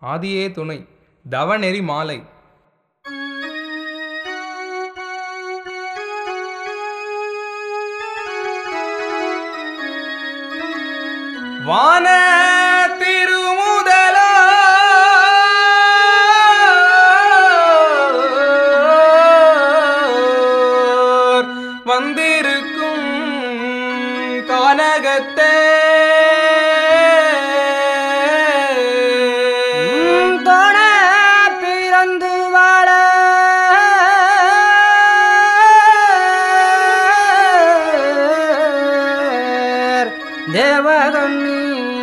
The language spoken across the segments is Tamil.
ஆதியே துணை தவநெறி மாலை வான திருமுதலா வந்திருக்கும் கானகத்தே தொட பிறந்து வாழ தேவகண்ணி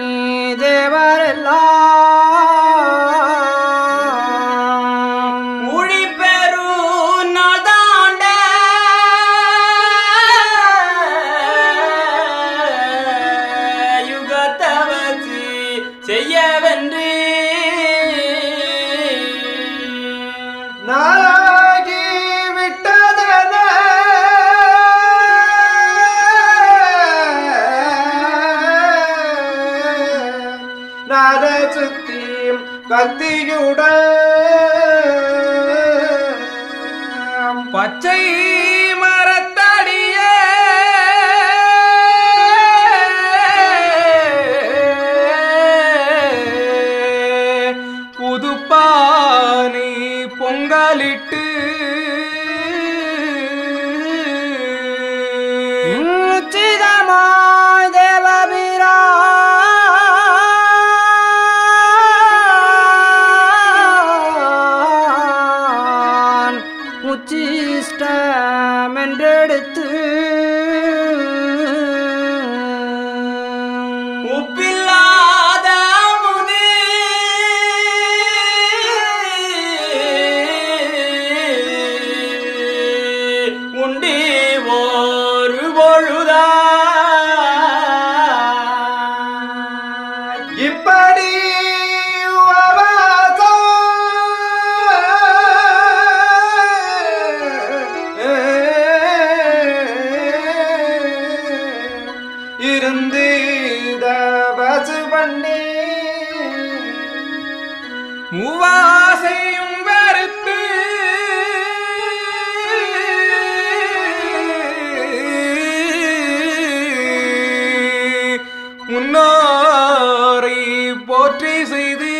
தேவரெல்லாம் உழி பெரு நாதாண்ட யுகத்தை வச்சு செய்யவென்று நாளாகி விட்டதன நாத சுத்தியும் கத்தியுடன் பச்சை மரத்தடியே புதுப்பானி பொங்கலிட்டு உச்சிதமாய் தேவபிரான் உச்சிஷ்டமென்றெடுத்து உப்பில்லாத முதி உண்டி ஒரு பொழுதா இப்படி இருந்து தபசு பண்ணி மூவாசையும் வெறுத்து முன்னோரை போற்றி செய்து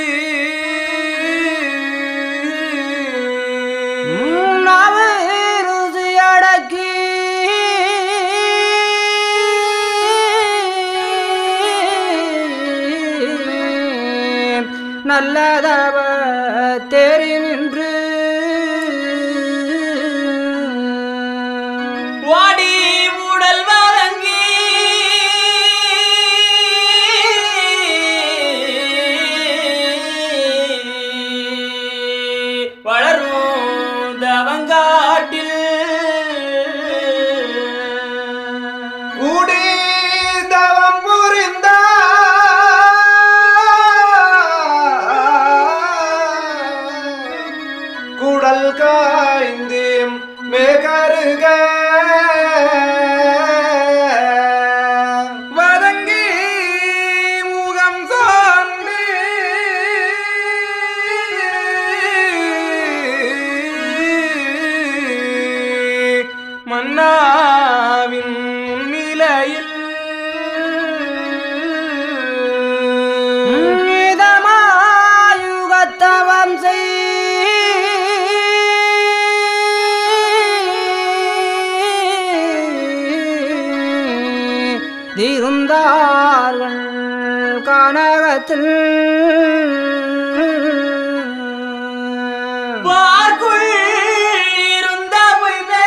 நவ ருசி அடக்கி நல்லதவ தேறி நின்று வாடி உடல் வழங்கி வளரும் தவங்காட்டில் கூடி தவம் புரிந்த குடல் காய்ந்து மேகருக வதங்கி முகம் சார்ந்து மன்னாவின் முன்னிலையில் இதமாயுகத்தவம் தீருந்தார்கள் கனகத்தில் பார்க்குள் இருந்த பொய்வே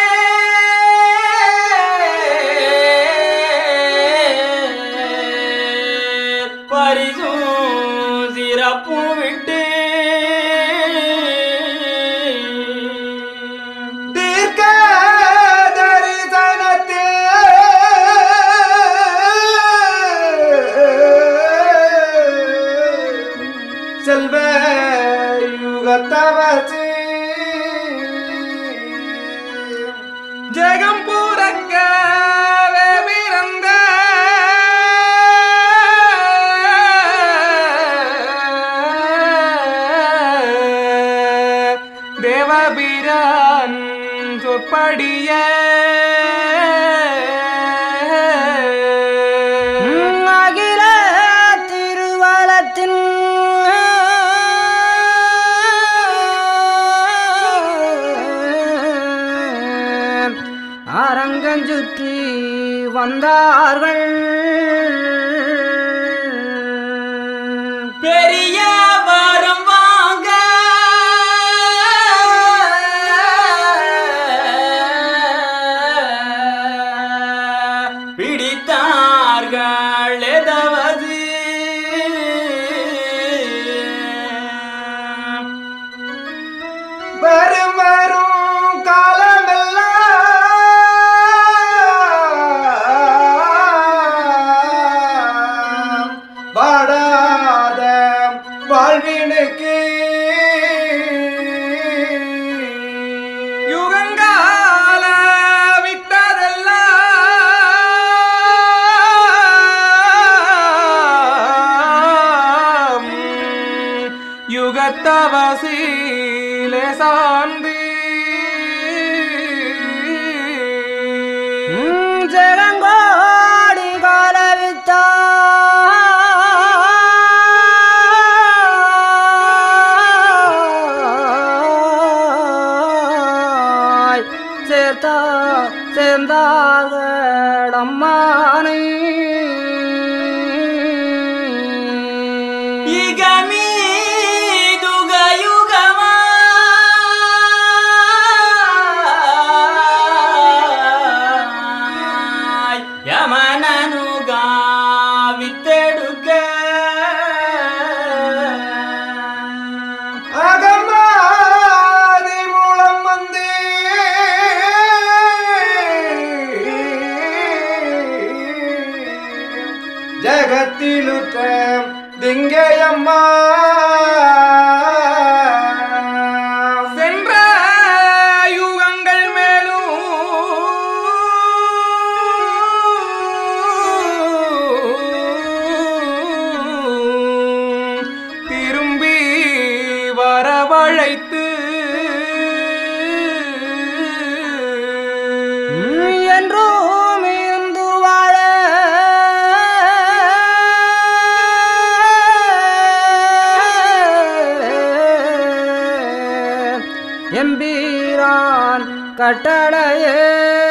பரிசும் சிறப்பும் விட்டு தீர்க்க தரிசனத்தில் செல்வ யுகத்தவசி ஜெகம் பூரக்க பிறந்த தேவபிரான் சொற்படிய அகில திருவலத்தின் அரங்கஞ்சுற்றி வந்தார்கள் பெரிய வரம் வாங்க பிடித்தார்கள் எதவது வரும் வரும் காலமெல்லாம் வாடாத வாழ்வினுக்கு யுகங்கால விட்டதெல்லாம் யுகத்தவசீலே சாந்தி ஜெகங்கோடி காலவித்தா சேர்த்தா சேர்ந்தார்கள் அம்மானை இகமீ துகயுகமா யமனனு காவித்தெடுக்க அகமாதி மூலம் வந்து ஜகத்திலுற்ற திங்கையம்மா சென்ற யுகங்கள் மேலும் திரும்பி வரவழைத்து என்றும் இருந்து வாழ எம்பீரான் கட்டளையே